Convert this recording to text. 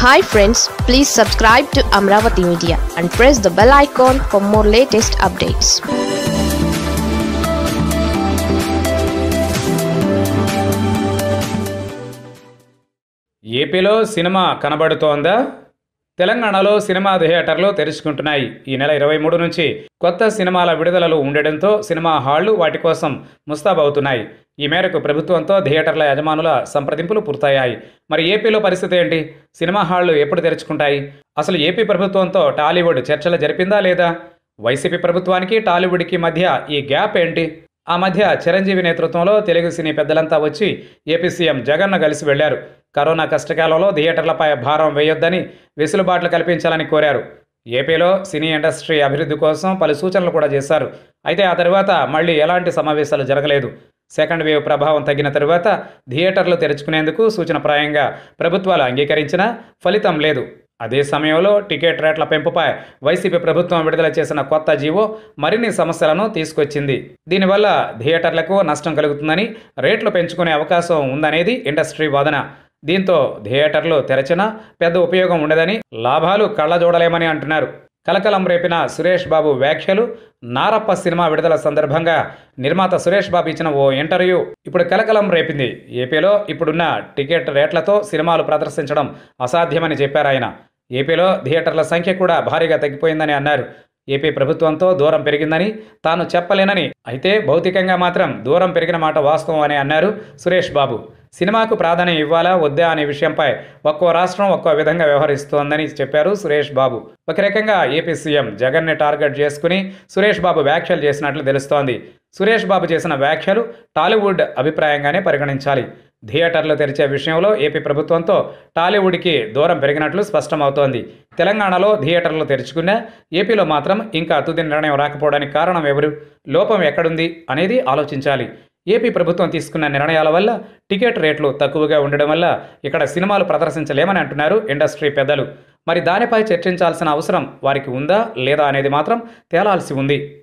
hi friends please subscribe to Amaravati media and press the bell icon for more latest updates ఏపీలో cinema కనబడుతోందా తెలంగాణలో cinema థియేటర్లు తెరుచుకుంటున్నాయి ఈ నెల ఇరవై మూడు నుంచి కొత్త సినిమాల విడుదలలు ఉండడంతో సినిమా హాళ్లు వాటి కోసం ముస్తాబవుతున్నాయి ఈ మేరకు ప్రభుత్వంతో థియేటర్ల యజమానుల సంప్రదింపులు పూర్తయ్యాయి మరి ఏపీలో పరిస్థితి ఏంటి సినిమా హాళ్లు ఎప్పుడు తెరుచుకుంటాయి అసలు ఏపీ ప్రభుత్వంతో టాలీవుడ్ చర్చలు జరిపిందా లేదా వైసీపీ ప్రభుత్వానికి టాలీవుడ్కి మధ్య ఈ గ్యాప్ ఏంటి ఆ మధ్య చిరంజీవి నేతృత్వంలో తెలుగు సినీ పెద్దలంతా వచ్చి ఏపీ సీఎం జగన్ను కలిసి వెళ్లారు కరోనా కష్టకాలంలో థియేటర్లపై భారం వేయొద్దని వెసులుబాట్లు కల్పించాలని కోరారు ఏపీలో సినీ ఇండస్ట్రీ అభివృద్ధి కోసం పలు సూచనలు కూడా చేశారు అయితే ఆ తర్వాత మళ్ళీ ఎలాంటి సమావేశాలు జరగలేదు సెకండ్ వేవ్ ప్రభావం తగ్గిన తరువాత థియేటర్లు తెరుచుకునేందుకు సూచనప్రాయంగా ప్రభుత్వాలు అంగీకరించినా ఫలితం లేదు అదే సమయంలో టికెట్ రేట్ల పెంపుపై వైసీపీ ప్రభుత్వం విడుదల చేసిన కొత్త జీవో మరిన్ని సమస్యలను తీసుకొచ్చింది దీనివల్ల థియేటర్లకు నష్టం కలుగుతుందని రేట్లు పెంచుకునే అవకాశం ఉందనేది ఇండస్ట్రీ వాదన దీంతో థియేటర్లు తెరచినా పెద్ద ఉపయోగం ఉండదని లాభాలు కళ్ళజోడలేమని అంటున్నారు కలకలం రేపిన సురేష్ బాబు వ్యాఖ్యలు నారప్ప సినిమా విడుదల సందర్భంగా నిర్మాత సురేష్ బాబు ఇచ్చిన ఓ ఇంటర్వ్యూ ఇప్పుడు కలకలం రేపింది ఏపీలో ఇప్పుడున్న టికెట్ రేట్లతో సినిమాలు ప్రదర్శించడం అసాధ్యమని చెప్పారు ఆయన ఏపీలో థియేటర్ల సంఖ్య కూడా భారీగా తగ్గిపోయిందని అన్నారు ఏపీ ప్రభుత్వంతో దూరం పెరిగిందని తాను చెప్పలేనని అయితే భౌతికంగా మాత్రం దూరం పెరిగిన మాట వాస్తవం అని అన్నారు సురేష్ బాబు సినిమాకు ప్రాధాన్యం ఇవ్వాలా వద్దా అనే విషయంపై ఒక్కో రాష్ట్రం ఒక్కో విధంగా వ్యవహరిస్తోందని చెప్పారు సురేష్ బాబు ఒక రకంగా ఏపీ సీఎం జగన్ని టార్గెట్ చేసుకుని సురేష్ బాబు వ్యాఖ్యలు చేసినట్లు తెలుస్తోంది సురేష్ బాబు చేసిన వ్యాఖ్యలు టాలీవుడ్ అభిప్రాయంగానే పరిగణించాలి థియేటర్లు తెరిచే విషయంలో ఏపీ ప్రభుత్వంతో టాలీవుడ్కి దూరం పెరిగినట్లు స్పష్టమవుతోంది తెలంగాణలో థియేటర్లు తెరుచుకున్నా ఏపీలో మాత్రం ఇంకా తుది నిర్ణయం రాకపోవడానికి కారణం ఎవరు లోపం ఎక్కడుంది అనేది ఆలోచించాలి ఏపీ ప్రభుత్వం తీసుకున్న నిర్ణయాల వల్ల టికెట్ రేట్లు తక్కువగా ఉండడం వల్ల ఇక్కడ సినిమాలు ప్రదర్శించలేమని అంటున్నారు ఇండస్ట్రీ పెద్దలు మరి దానిపై చర్చించాల్సిన అవసరం వారికి ఉందా లేదా అనేది మాత్రం తేలాల్సి ఉంది